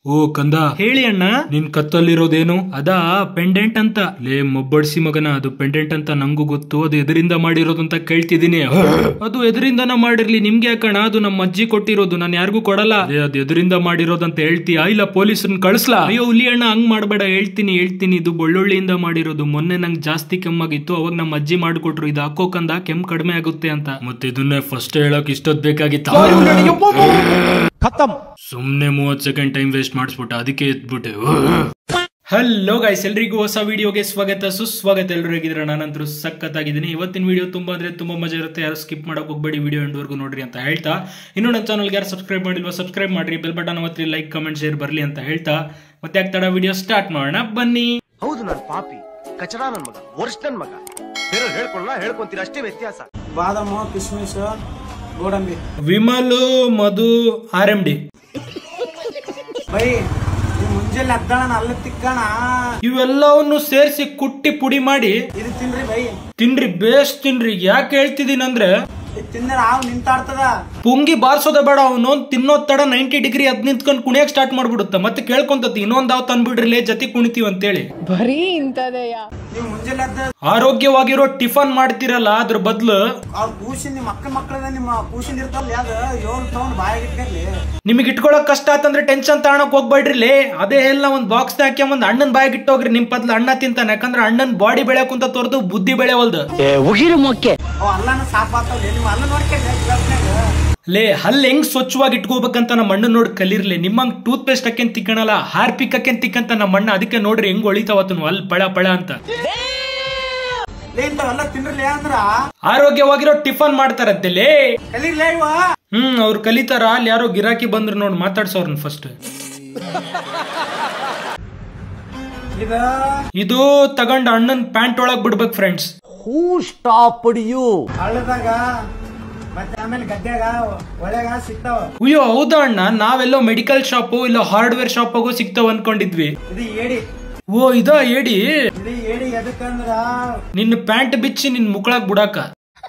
ಓ ಕಂದ ಹೇಳಿ ಅಣ್ಣ ನಿನ್ ಕತ್ತಲ್ಲಿರೋದೇನು ಅದಾ ಪೆಂಡೆಂಟ್ ಅಂತ ಲೇ ಮೊಬ್ಬಡ್ಸಿ ಮಗನ ಅದು ಪೆಂಡೆಂಟ್ ಅಂತ ನಂಗೂ ಗೊತ್ತು ಅದು ಎದರಿಂದ ಮಾಡಿರೋದು ಅಂತ ಕೇಳ್ತಿದೀನಿ ಅದು ಎದರಿಂದನ ಮಾಡಿರ್ಲಿ ನಿಮ್ಗೆ ಯಾಕಣ ಅದು ನಮ್ಮ ಅಜ್ಜಿ ಕೊಟ್ಟಿರೋದು ನಾನು ಯಾರಿಗೂ ಕೊಡಲ್ಲ ಲೇ, ಅದು ಎದರಿಂದ ಮಾಡಿರೋದು ಅಂತ ಹೇಳ್ತೀಯಾ ಇಲ್ಲ ಪೊಲೀಸರನ್ನ ಕಳಿಸ್ಲಾ ಅಯ್ಯೋ ಹುಲಿ ಅಣ್ಣ ಹಂಗ್ ಮಾಡ್ಬೇಡ ಹೇಳ್ತೀನಿ ಹೇಳ್ತೀನಿ ಇದು ಬೆಳ್ಳುಳ್ಳಿಯಿಂದ ಮಾಡಿರೋದು ಮೊನ್ನೆ ನಂಗೆ ಜಾಸ್ತಿ ಕೆಮ್ಮಾಗಿತ್ತು ಅವಾಗ ನಮ್ಮ ಅಜ್ಜಿ ಮಾಡ್ಕೊಟ್ರು ಇದು ಹಾಕೋಕಂದ ಕೆಮ್ ಕಡಿಮೆ ಆಗುತ್ತೆ ಅಂತ ಮತ್ತೆ ಇದನ್ನೇ ಫಸ್ಟ್ ಹೇಳಕ್ ಇಷ್ಟೊತ್ ಬೇಕಾಗಿತ್ತ ಸುಮ್ನೆ ಮೂವತ್ ಸೆಕೆಂಡ್ ಟೈಮ್ ವೇಸ್ಟ್ ಮಾಡಿಸ್ಬಿಟ್ಟ ಅದಕ್ಕೆ ಎದ್ಬಿಟ್ಟೆ ಹಲೋ ಗೈಸ್ ಎಲ್ರಿಗೂ ಹೊಸ ವಿಡಿಯೋಗೆ ಸ್ವಾಗತ ಸುಸ್ವಾಗತ ಎಲ್ಲರೂ ಹೇಗಿದ್ರೆ ನಾನಂತರೂ ಸಖತ್ತಾಗಿದ್ದೀನಿ ಇವತ್ತಿನ ವಿಡಿಯೋ ತುಂಬಾ ಅಂದ್ರೆ ತುಂಬಾ ಮಜಾ ಇರುತ್ತೆ ಯಾರು ಸ್ಕಿಪ್ ಮಾಡಕ್ ಹೋಗ್ಬೇಡಿ ವಿಡಿಯೋ ಎಂಡ್ವರೆಗೂ ನೋಡ್ರಿ ಅಂತ ಹೇಳ್ತಾ ಇನ್ನು ನನ್ನ ಚಾನಲ್ಗೆ ಯಾರು ಸಬ್ಸ್ಕ್ರೈಬ್ ಮಾಡಿಲ್ವಾ ಸಬ್ಸ್ಕ್ರೈಬ್ ಮಾಡ್ರಿ ಬೆಲ್ ಬಟನ್ ಒತ್ತಿ ಲೈಕ್ ಕಮೆಂಟ್ ಶೇರ್ ಬರಲಿ ಅಂತ ಹೇಳ್ತಾ ಮತ್ತೆ ಆಗ್ತಾಡ ವಿಡಿಯೋ ಸ್ಟಾರ್ಟ್ ಮಾಡೋಣ ಬನ್ನಿ ಹೌದು ನಾನು ಪಾಪಿ ಕಚಡ ನನ್ ಮಗ ವರ್ಷ ನನ್ ಮಗ ಬೇರೆ ಹೇಳ್ಕೊಳ್ಳ ಹೇಳ್ಕೊಂತೀರ ಅಷ್ಟೇ ವ್ಯತ್ಯಾಸ ಬಾದಾಮು ಕಿಸ್ಮಿಸ್ ಗೋಡಂಬಿ Vimal Madhu R M D ಬೈ ಈ ಮುಂಜಾನೆ ಹದ್ದಾಣ ಅಲ್ಲ ತಿಕ್ಕಣ ಇವೆಲ್ಲವನ್ನು ಸೇರಿಸಿ ಕುಟ್ಟಿ ಪುಡಿ ಮಾಡಿ ಇದು ತಿನ್ರಿ ಬೈ ತಿನ್ರಿ ಬೇಸ್ ತಿನ್ರಿ ಯಾಕೆ ಹೇಳ್ತಿದ್ದೀನಂದ್ರೆ ಇದು ತಿಂದ್ರೆ ಹಾವು ನಿಂತಾಡ್ತದ ಪುಂಗಿ ಬಾರ್ಸೋದ ಬೇಡ ಅವನು ತಿನ್ನೋದ್ ತಡ ನೈಂಟಿ ಡಿಗ್ರಿ ಅದ್ ನಿಂತ್ಕೊಂಡು ಕುಣಿಯಕ್ ಸ್ಟಾರ್ಟ್ ಮಾಡ್ಬಿಡುತ್ತ ಮತ್ತೆ ಕೇಳ್ಕೊಂತತಿ ಇನ್ನೊಂದ್ ಯಾವ ತಂದ್ಬಿಡ್ರಿ ಲೇ ಜೊತೆ ಕುಣಿತೀವಿ ಅಂತೇಳಿ ಬರೀ ಇಂಥದೆಯ ನೀವು ಮುಂಜಾನೆ ಎದ್ದ ಆರೋಗ್ಯವಾಗಿರೋ ಟಿಫನ್ ಮಾಡ್ತಿರಲ್ಲ ಅದ್ರ ಬದ್ಲು ಅವ್ರ ಕೂಸಿನ ನಿಮ್ಮ ಮಕ್ಕಳ ಮಕ್ಕಳದ ನಿಮ್ಮ ಕೂಸಿನ ಇರ್ತಾವಲ್ಲ ಯಾವ್ದು ಏಳು ತಗೊಂಡ್ ಬಾಯಾಗ ಇಟ್ಕರ್ಲಿ ನಿಮಗೆ ಇಟ್ಕೊಳಕ್ ಕಷ್ಟ ಆತಂದ್ರೆ ಟೆನ್ಷನ್ ತಗೊಳಕ್ ಹೋಗ್ಬೇಡ್ರಿ ಲೇ ಅದೇ ಎಲ್ಲ ಒಂದ್ ಬಾಕ್ಸ್ ಹಾಕಿ ಒಂದ್ ಅಣ್ಣನ್ ಬಾಯಿಗೆ ಇಟ್ಟೋಗ್ರಿ ನಿಮ್ ಬದ್ಲು ಅಣ್ಣ ತಿಂತಾನೆ ಯಾಕಂದ್ರೆ ಅಣ್ಣನ್ ಬಾಡಿ ಬೆಳೆಯಕುಂತ ತೋರ್ದು ಬುದ್ಧಿ ಬೆಳೆವಲ್ದು ಅವ್ ಅಲ್ಲನ ಸಾಪ್ ಆಗ್ತಾವಲ್ಲ ನೀವು ಅಲ್ಲ ನೋಡ್ಕೊಂಡ್ರೆ ಲೇ ಹಲ್ ಹೆಂಗ್ ಸ್ವಚ್ಛವಾಗಿ ಇಟ್ಕೋಬೇಕಂತ ನಮ್ಮ ಅಣ್ಣ ನೋಡಿ ಕಲಿರ್ಲಿ ನಿಮ್ಮಂಗ್ ಟೂತ್ ಪೇಸ್ಟ್ ಹಾಕೇನ್ ತಿಕ್ಕಣಲ್ಲ ಹಾರ್ ಪಿಕ್ ಹಾಕೇನ್ ತಿಕ್ಕಂತ ನಮ್ಮ ಅಣ್ಣ ಅದಕ್ಕೆ ನೋಡ್ರಿ ಹೆಂಗ್ ಹೊಳಿತಾವತ್ತನು ಅಲ್ಲಿ ಪಳ ಪಳ ಅಂತ ಇಂಥವೆಲ್ಲ ತಿನ್ರಲಿ ಅಂದ್ರ ಆರೋಗ್ಯವಾಗಿರೋ ಟಿಫನ್ ಮಾಡ್ತಾರಂತೆ ಲೇ ಕಲೀರ್ಲೇ ಇವ ಹ್ಮ್ ಅವ್ರು ಕಲಿತಾರ ಅಲ್ಲಿ ಯಾರೋ ಗಿರಾಕಿ ಬಂದ್ರು ನೋಡಿ ಮಾತಾಡ್ಸೋರ್ನ ಫಸ್ಟ್ ಇದ ಇದು ತಗೊಂಡ್ ಅಣ್ಣನ್ ಪ್ಯಾಂಟ್ ಒಳಗ್ ಬಿಡ್ಬೇಕು ಫ್ರೆಂಡ್ಸ್ ಹಳ್ಳದಾಗ ಮತ್ತೆ ಆಮೇಲೆ ಗದ್ಯಾಗ ಒಳಗ ಸಿಗ್ತಾವ ಅಯ್ಯೋ ಹೌದಾ ಅಣ್ಣ ನಾವೆಲ್ಲೋ ಮೆಡಿಕಲ್ ಶಾಪು ಇಲ್ಲ ಹಾರ್ಡ್ವೇರ್ ಶಾಪಾಗೋ ಸಿಗ್ತಾವ ಅನ್ಕೊಂಡಿದ್ವಿ ಇದು ಏಡಿ ಓ ಇದಾ ಹೇಳಿ ಇದು ಏಡಿ ಎದಕ್ಕಂದ್ರ ನಿನ್ನ ಪ್ಯಾಂಟ್ ಬಿಚ್ಚಿ ನಿನ್ ಮುಕ್ಕಳಾಗ್ ಬಿಡಾಕ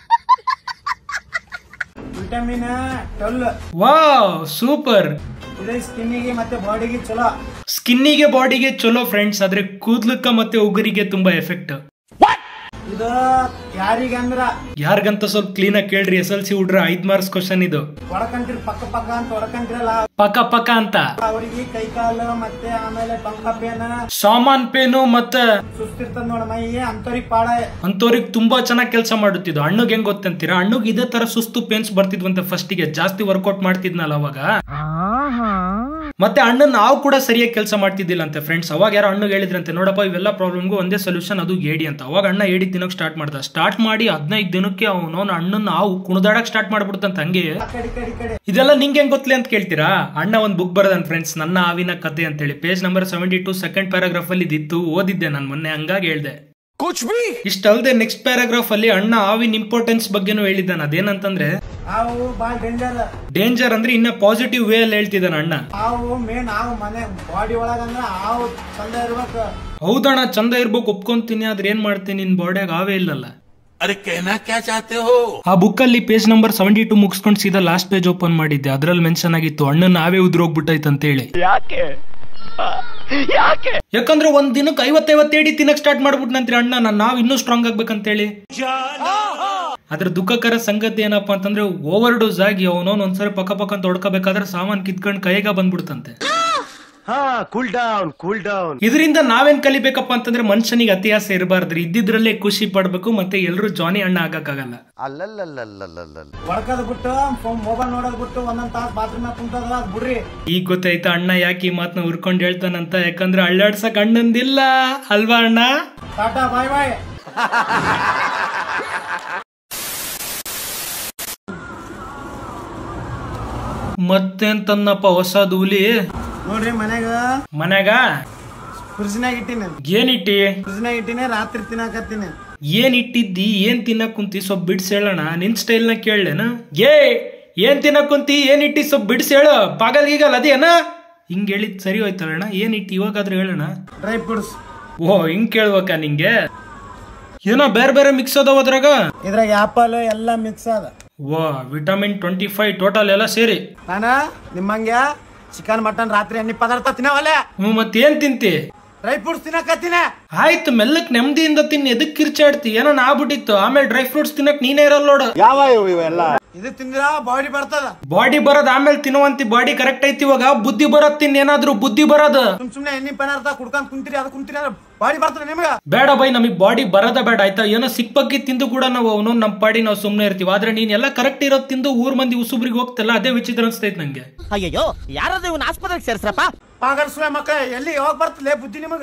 ವಿಟಮಿನ್ ಟ್ವೆಲ್ ವಾ ಸೂಪರ್ ಇದು ಸ್ಕಿನ್ನಿಗೆ ಮತ್ತೆ ಬಾಡಿಗೆ ಚಲೋ ಸ್ಕಿನ್ನಿಗೆ ಬಾಡಿಗೆ ಚಲೋ ಫ್ರೆಂಡ್ಸ್ ಆದ್ರೆ ಕೂದ್ಲಕ್ಕ ಮತ್ತೆ ಉಗುರಿಗೆ ತುಂಬಾ ಎಫೆಕ್ಟ್ ಇದು ಯಾರಿಗಂದ್ರ ಯಾರಿಗಂತ ಸ್ವಲ್ಪ ಕ್ಲೀನ್ ಆಗಿ ಕೇಳ್ರಿ ಎಸ್ ಎಲ್ ಸಿ ಹುಡ್ರ ಐದ್ ಮಾರ್ಕ್ಸ್ ಕ್ವಶನ್ ಇದು ಹೊಡಕಂಟ್ರಿ ಪಕ್ಕ ಪಕ್ಕ ಅಂತ ಹೊಡಕಂಟ್ರಲ್ಲ ಪಕ ಪಕ ಅಂತ ಅವ್ರಿಗೆ ಕೈ ಕಾಲು ಮತ್ತೆ ಆಮೇಲೆ ಟೊಂಕ ಪೇನ ಸಾಮಾನ್ ಪೇನು ಮತ್ತೆ ಸುಸ್ತಿರ್ತದ ನೋಡ ಮೈ ಅಂತವ್ರಿಗೆ ಪಾಡ ಅಂತವ್ರಿಗೆ ತುಂಬಾ ಚೆನ್ನಾಗಿ ಕೆಲಸ ಮಾಡುತ್ತಿದ್ದು ಅಣ್ಣಗ್ ಹೆಂಗ್ ಗೊತ್ತಂತೀರಾ ಅಣ್ಣಗ್ ಇದೇ ತರ ಸುಸ್ತು ಪೇನ್ಸ್ ಬರ್ತಿದ್ವಂತೆ ಫಸ್ಟಿಗೆ ಜಾಸ್ತಿ ವರ್ಕೌಟ್ ಮಾಡ್ತಿದ್ನಲ್ಲ ಅವಾಗ ಮತ್ತೆ ಅಣ್ಣನ್ ನಾವು ಕೂಡ ಸರಿಯಾಗಿ ಕೆಲಸ ಮಾಡ್ತಿದ್ದಿಲ್ಲ ಅಂತೆ ಫ್ರೆಂಡ್ಸ್ ಅವಾಗ ಯಾರೋ ಅಣ್ಣಗೆ ಹೇಳಿದ್ರಂತೆ ನೋಡಪ್ಪ ಇವೆಲ್ಲ ಪ್ರಾಬ್ಲಮ್ಗೂ ಒಂದೇ ಸೊಲ್ಯೂಷನ್ ಅದು ಏಡಿ ಅಂತ ಅವಾಗ ಅಣ್ಣ ಏಡಿ ತಿನ್ನೋಕ್ ಸ್ಟಾರ್ಟ್ ಮಾಡ್ದ ಸ್ಟಾರ್ಟ್ ಮಾಡಿ ಹದಿನೈದು ದಿನಕ್ಕೆ ಅವನು ಅಣ್ಣನ ನಾವು ಕುಣಿದಾಡಕ್ ಸ್ಟಾರ್ಟ್ ಮಾಡ್ಬಿಡ್ತಂತ ಹಂಗೆ ಆ ಕಡೆ ಈ ಕಡೆ ಈ ಕಡೆ ಇದೆಲ್ಲ ನಿಂಗೆ ಹೆಂಗ್ ಗೊತ್ತಲಿ ಅಂತ ಕೇಳ್ತೀರಾ ಅಣ್ಣ ಒಂದ್ ಬುಕ್ ಬರದನ್ ಫ್ರೆಂಡ್ಸ್ ನನ್ನ ಆವಿನ ಕತೆ ಅಂತೇಳಿ page number seventy two second paragraph ಅಲ್ಲಿ ಇದಿತ್ತು ಓದಿದ್ದೆ ನಾನು ಮೊನ್ನೆ ಹಂಗಾಗಿ ಹೇಳ್ದೆ ಇಷ್ಟಲ್ದೆ ನೆಕ್ಸ್ಟ್ ಪ್ಯಾರಾಗ್ರಾಫ್ ಅಲ್ಲಿ ಅಣ್ಣ ಆವಿನ ಇಂಪಾರ್ಟೆನ್ಸ್ ಬಗ್ಗೆನೂ ಹೇಳಿದ್ದಾನೆ ಅದೇನಂತಂದ್ರೆ ಹಾವು ಬಾಳ್ ಡೇಂಜರ್ ಡೇಂಜರ್ ಅಂದ್ರೆ ಇನ್ನ ಪಾಸಿಟಿವ್ ವೇ ಅಲ್ಲಿ ಹೇಳ್ತಿದ್ದಾನೆ ಅಣ್ಣ ಹಾವು ಮೇನ್ ಹಾವು ಮನೆ ಬಾಡಿ ಒಳಗಂದ್ರ ಹಾವು ಚಂದ ಇರ್ಬೇಕು ಹೌದಣ್ಣ ಚಂದ ಇರ್ಬೇಕು ಒಪ್ಕೊಂತೀನಿ ಆದ್ರೆ ಏನ್ ಮಾಡ್ತೀನಿ ನಿನ್ ಬಾಡಿಯಾಗ ಆವೇ ಇಲ್ಲಲ್ಲ ಆ ಬುಕ್ ಅಲ್ಲಿ ಪೇಜ್ ನಂಬರ್ ಸೆವೆಂಟಿ ಟು ಮುಗಿಸ್ಕೊಂಡು ಸೀದಾ ಲಾಸ್ಟ್ ಪೇಜ್ ಓಪನ್ ಮಾಡಿದ್ದೆ ಅದ್ರಲ್ಲಿ ಮೆನ್ಷನ್ ಆಗಿತ್ತು ಅಣ್ಣನ ಆವೇ ಉದ್ರೋಗ್ಬಿಟ್ಟೈತೆ ಅಂತ ಹೇಳಿ ಯಾಕಂದ್ರೆ ಒಂದ್ ದಿನಕ್ಕೆ ಐವತ್ತೈವತ್ತೇಡಿ ತಿನ್ನಕ್ ಸ್ಟಾರ್ಟ್ ಮಾಡ್ಬಿಟ್ನಂತ್ರಿ ಅಣ್ಣ ನಾನು ನಾವ್ ಇನ್ನೂ ಸ್ಟ್ರಾಂಗ್ ಆಗ್ಬೇಕಂತೇಳಿ ಅದ್ರ ದುಃಖಕರ ಸಂಗತಿ ಏನಪ್ಪಾ ಅಂತಂದ್ರೆ ಓವರ್ ಡೋಸ್ ಆಗಿ ಅವನೋನ್ ಒಂದ್ಸರಿ ಪಕ್ಕ ಪಕ್ಕ ಅಂತ ಹೊಡ್ಕೋಬೇಕಾದ್ರೆ ಸಾಮಾನ್ ಕಿತ್ಕೊಂಡ್ ಕೈಗ ಬಂದ್ಬಿಡ್ತಂತೆ ಹಾ ಕೂಲ್ ಡೌನ್ ಕೂಲ್ ಡೌನ್ ಇದರಿಂದ ನಾವೇನ್ ಕಲಿಬೇಕಪ್ಪ ಅಂತಂದ್ರೆ ಮನುಷ್ಯನಿಗೆ ಅತಿ ಆಸೆ ಇರಬಾರ್ದ್ರಿ ಇದ್ದಿದ್ರಲ್ಲೇ ಖುಷಿ ಪಡ್ಬೇಕು ಮತ್ತೆ ಎಲ್ರು ಜಾನಿ ಅಣ್ಣ ಆಗಕ್ಕಾಗಲ್ಲ ಅಲ್ಲಲ್ಲಲ್ಲಲ್ಲಲ್ಲಲ್ಲ ಹೊಡ್ಕದ್ ಬಿಟ್ಟು ಮೊಬೈಲ್ ನೋಡೋದ್ ಬಿಟ್ಟು ಒಂದೊಂದ್ ತಾಸ್ ಬಾತ್ರೂಮ್ ಕುಂತದ ಅದ್ ಬಿಡ್ರಿ ಈಗ ಗೊತ್ತಾಯ್ತಾ ಅಣ್ಣ ಯಾಕೆ ಈ ಮಾತನ್ನ ಉರ್ಕೊಂಡ್ ಹೇಳ್ತಾನಂತ ಯಾಕಂದ್ರೆ ಅಳ್ಳಾಡ್ಸಕ್ ಅಣ್ಣಂದಿಲ್ಲ ಅಲ್ವಾ ಅಣ್ಣ ಟಾಟಾ ಬಾಯ್ ಬಾಯ್ ಮತ್ತೆಂತನ್ನಪ್ಪ ಹೊಸದು ಹುಲಿ ನೋಡ್ರಿ ಮನ್ಯಾಗ ಮನ್ಯಾಗ ಫ್ರಿಜ್ನಾಗ ಇಟ್ಟಿನಿ ಏನಿಟ್ಟಿ ಫ್ರಿಜ್ನಾಗ ಇಟ್ಟಿನಿ ರಾತ್ರಿ ತಿನ್ನಾಕತ್ತೀನಿ ಏನ್ ಇಟ್ಟಿದ್ದಿ ಏನ್ ತಿನ್ನಕ್ ಕುಂತಿ ಸ್ವಲ್ಪ ಬಿಡ್ಸ್ ಹೇಳೋಣ ನಿನ್ ಸ್ಟೈಲ್ ನ ಕೇಳೇನ ಏ ಏನ್ ತಿನ್ನಕ್ ಕುಂತಿ ಏನ್ ಇಟ್ಟಿ ಸ್ವಲ್ಪ ಬಿಡ್ಸ್ ಹೇಳು ಪಾಗಲ್ ಗೀಗಲ್ ಅದೇನ ಹಿಂಗ್ ಹೇಳಿದ್ ಸರಿ ಹೋಯ್ತಲ್ಲಣ್ಣ ಏನ್ ಇಟ್ಟಿ ಇವಾಗಾದ್ರೂ ಹೇಳೋಣ ಡ್ರೈ ಫ್ರೂಟ್ಸ್ ಓ ಹಿಂಗ್ ಕೇಳ್ಬೇಕಾ ನಿಂಗೆ ಏನೋ ಬೇರೆ ಬೇರೆ ಮಿಕ್ಸ್ ಅದಾವ ಅದ್ರಾಗ ಇದ್ರಾಗ ಆಪಲ್ ಎಲ್ಲ ಮಿಕ್ಸ್ ಅದ ವಾ ವಿಟಮಿನ್ ಟ್ವೆಂಟಿ ಫೈವ್ ಟೋಟಲ್ ಎಲ್ಲ ಸೇರಿ ನಾನ ನಿಮ್ಮಂಗೆ ಚಿಕನ್ ಮಟನ್ ರಾತ್ರಿ ಎಣ್ಣೆ ಪದಾರ್ಥ ತಿನ್ನವಲ್ಲ ಹ್ಞೂ ಮತ್ತೇನ್ ತಿಂತಿ ಡ್ರೈ ಫ್ರೂಟ್ಸ್ ತಿನ್ನಕತ್ತೀನಿ ಆಯ್ತು ಮೆಲ್ಲಕ್ ನೆಮ್ಮದಿಯಿಂದ ತಿನ್ನಿ ಎದಕ್ ಕಿರ್ಚಾಡ್ತಿ ಏನೋ ಆಗ್ಬಿಟ್ಟಿತ್ತು ಆಮೇಲೆ ಡ್ರೈ ಫ್ರೂಟ್ಸ್ ತಿನ್ನಕ್ ನೀನೇ ಇರಲ್ಲ ನೋಡು ಇದು ತಿಂದ್ರ ಬಾಡಿ ಬರ್ತದ ಬಾಡಿ ಬರೋದ್ ಆಮೇಲೆ ತಿನ್ನುವಂತಿ ಬಾಡಿ ಕರೆಕ್ಟ್ ಐತಿ ಇವಾಗ ಬುದ್ಧಿ ಬರತ್ ತಿನ್ನೇನಾದ್ರೂ ಬುದ್ಧಿ ಬರೋದು ಸುಮ್ ಸುಮ್ನೆ ಎಣ್ಣೆ ಪದಾರ್ಥ ಕುಡ್ಕೊಂಡ್ ಕುಂತೀರಿ ಅದು ಕುಂತೀರಿ ಅಂದ್ರೆ ಬಾಡಿ ಬರ್ತದ ನಿಮ್ಗ ಬೇಡ ಬೈ ನಮಗೆ ಬಾಡಿ ಬರೋದ ಬೇಡ ಆಯ್ತಾ ಏನೋ ಸಿಕ್ಪಕ್ಕಿ ತಿಂದು ಕೂಡ ನಾವು ಅವನು ನಮ್ಮ ಪಾಡಿ ನಾವು ಸುಮ್ಮನೆ ಇರ್ತೀವಿ ಆದ್ರೆ ನೀನ್ ಎಲ್ಲ ಕರೆಕ್ಟ್ ಇರೋದ್ ತಿಂದು ಊರ್ ಮಂದಿ ಉಸುಬ್ರಿಗೆ ಹೋಗ್ತಲ್ಲ ಅದೇ ವಿಚಿತ್ರ ಅನ್ಸ್ತೈತ್ ನಂಗೆ ಅಯ್ಯಯ್ಯೋ ಯಾರಾದ್ರೂ ಇವನ್ ಆಸ್ಪತ್ರೆಗೆ ಸೇರ್ಸ್ರಪ್ಪ ಪಾಗಲ್ ಸುಳೆ ಮಕ್ಕಳ ಎಲ್ಲಿ ಯಾವಾಗ ಬರ್ತಲೇ ಬುದ್ಧಿ ನಿಮಗ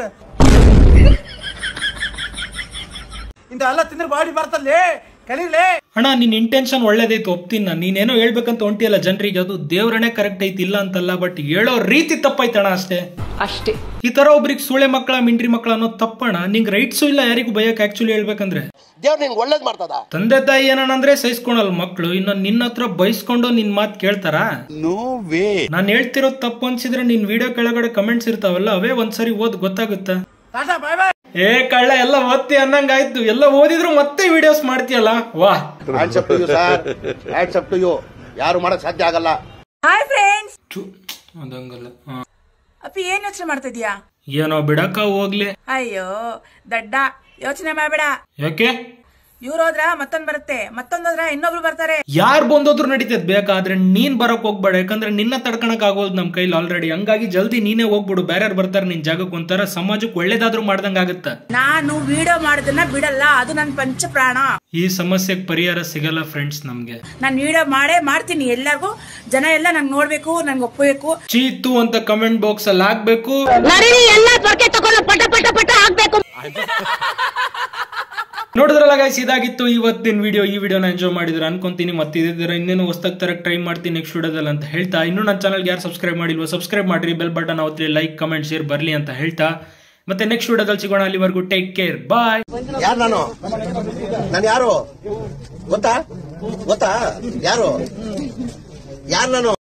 ಇಂತ ಎಲ್ಲ ತಿಂದ್ರೆ ಬಾಡಿ ಬರ್ತಲ್ಲೇ ಕಲೀಲೇ ಅಣ್ಣ ನಿನ್ ಇಂಟೆನ್ಷನ್ ಒಳ್ಳೇದೈತು ಒಪ್ತೀನಿ ನಾನು ನೀನೇನೋ ಹೇಳ್ಬೇಕಂತ ಹೊಂಟಿಯಲ್ಲ ಜನರಿಗೆ ಅದು ದೇವ್ರನೇ ಕರೆಕ್ಟ್ ಐತಿ ಇಲ್ಲ ಅಂತಲ್ಲ ಬಟ್ ಹೇಳೋ ರೀತಿ ತಪ್ಪೈತಣ ಅಷ್ಟೇ ಅಷ್ಟೇ ಈ ತರ ಒಬ್ರಿಗೆ ಸೂಳೆ ಮಕ್ಕಳ ಮಿಂಡ್ರಿ ಮಕ್ಕಳ ಅನ್ನೋದು ತಪ್ಪಣ ನಿಂಗೆ ರೈಟ್ಸು ಇಲ್ಲ ಯಾರಿಗೂ ಬಯಕ್ ಆಕ್ಚುಲಿ ಹೇಳ್ಬೇಕಂದ್ರೆ ದೇವ್ರು ನಿನ್ಗೆ ಒಳ್ಳೇದ್ ಮಾಡ್ತದ ತಂದೆ ತಾಯಿ ಏನಂದ್ರೆ ಸಹಿಸ್ಕೊಳಲ್ ಮಕ್ಕಳು ಇನ್ನು ನಿನ್ನ ಹತ್ರ ಬೈಸ್ಕೊಂಡು ನಿನ್ ಮಾತ್ ಕೇಳ್ತಾರ ನೋ ವೇ ನಾನು ಹೇಳ್ತಿರೋದು ತಪ್ಪು ಅನ್ಸಿದ್ರೆ ನಿನ್ ವಿಡಿಯೋ ಕೆಳಗಡೆ ಕಮೆಂಟ್ಸ್ ಇರ್ತಾವಲ್ಲ ಅವೇ ಒಂದ್ಸರಿ ಓದ್ ಗೊತ್ತಾಗುತ್ತಾ ಟಾಟಾ ಬಾಯ್ ಬಾಯ್ ಏ ಕಳ್ಳ ಎಲ್ಲ ಓದ್ತಿ ಅನ್ನಂಗಾಯ್ತು ಎಲ್ಲ ಓದಿದ್ರು ಮತ್ತೆ ವಿಡಿಯೋಸ್ ಮಾಡ್ತೀಯಲ್ಲ ವಾ hands up to you sir hands up to you ಯಾರು ಮಾಡಕ್ ಸಾಧ್ಯ ಆಗಲ್ಲ ಹಾಯ್ ಫ್ರೆಂಡ್ಸ್ ಚು, ಅದಂಗಲ್ಲ ಹಾ. ಅಪ್ಪಿ ಏನ್ ಯೋಚನೆ ಮಾಡ್ತಾ ಇದೀಯಾ ಏನೋ ಬಿಡಕ್ಕ ಹೋಗ್ಲಿ ಅಯ್ಯೋ ದಡ್ಡ ಯೋಚನೆ ಮಾಡ್ಬೇಡ ಯಾಕೆ ಇವ್ರು ಹೋದ್ರ ಮತ್ತೊಂದ್ ಬರುತ್ತೆ ಮತ್ತೊಂದೋದ್ರ ಇನ್ನೊಬ್ರು ಬರ್ತಾರೆ ಯಾರು ಬಂದೋದ್ರು ನಡೀತದ್ ಬೇಕಾದ್ರೆ ನೀನ್ ಬರಕ್ ಹೋಗ್ಬೇಡ ಯಾಕಂದ್ರೆ ನಿನ್ನ ತಡ್ಕಣಕ್ ಆಗೋದು ನಮ್ ಕೈಲಿ ಆಲ್ರೆಡಿ ಹಂಗಾಗಿ ಜಲ್ದಿ ನೀನೇ ಹೋಗ್ಬಿಡು ಬೇರೆ ಬರ್ತಾರೆ ನಿನ್ ಜಾಗಕ್ಕೆ ಒಂಥರ ಸಮಾಜಕ್ಕೆ ಒಳ್ಳೇದಾದ್ರೂ ಮಾಡ್ದಂಗ ಆಗುತ್ತ ನಾನು ವಿಡಿಯೋ ಮಾಡೋದನ್ನ ಬಿಡಲ್ಲ ಅದು ನನ್ ಪಂಚ ಪ್ರಾಣ ಈ ಸಮಸ್ಯೆಗೆ ಪರಿಹಾರ ಸಿಗಲ್ಲ ಫ್ರೆಂಡ್ಸ್ ನಮ್ಗೆ ನಾನು ವಿಡಿಯೋ ಮಾಡೇ ಮಾಡ್ತೀನಿ ಎಲ್ಲರಿಗೂ ಜನ ಎಲ್ಲ ನಂಗೆ ನೋಡ್ಬೇಕು ನನ್ಗೆ ಒಪ್ಪಬೇಕು ಚೀತು ಅಂತ ಕಮೆಂಟ್ ಬಾಕ್ಸ್ ಅಲ್ಲಿ ಹಾಕ್ಬೇಕು ನೋಡಿದ್ರಲ್ಲ ಗೈಸ್ ಇದಾಗಿತ್ತು ಇವತ್ತಿನ ವಿಡಿಯೋ ಈ ವಿಡಿಯೋನ ಎಂಜಾಯ್ ಮಾಡಿದ್ರೆ ಅನ್ಕೊಂತೀನಿ ಮತ್ತೆ ಇದ್ರ ಇನ್ನೇನು ಹೊಸ್ದಾಗ್ ತರ ಟ್ರೈ ಮಾಡ್ತೀನಿ ನೆಕ್ಸ್ಟ್ ವಿಡಿಯೋದಲ್ಲಿ ಅಂತ ಹೇಳ್ತಾ ಇನ್ನೂ ನನ್ನ ಚಾನಲ್ಗೆ ಯಾರು ಸಬ್ಸ್ಕ್ರೈಬ್ ಮಾಡಿಲ್ವೋ ಸಬ್ಸ್ಕ್ರೈಬ್ ಮಾಡ್ರಿ ಬೆಲ್ ಬಟನ್ ಅವತ್ರಿ ಲೈಕ್ ಕಮೆಂಟ್ ಶೇರ್ ಬರ್ಲಿ ಅಂತ ಹೇಳ್ತಾ ಮತ್ತೆ ನೆಕ್ಸ್ಟ್ ವಿಡಿಯೋದಲ್ಲಿ ಸಿಗೋಣ ಅಲ್ಲಿವರೆಗೂ ಟೇಕ್ ಕೇರ್ ಬಾಯ್ ಯಾರು ನಾನು ನಾನು ಯಾರು ಗೊತ್ತಾ ಗೊತ್ತಾ ಯಾರು ಯಾರು ನಾನು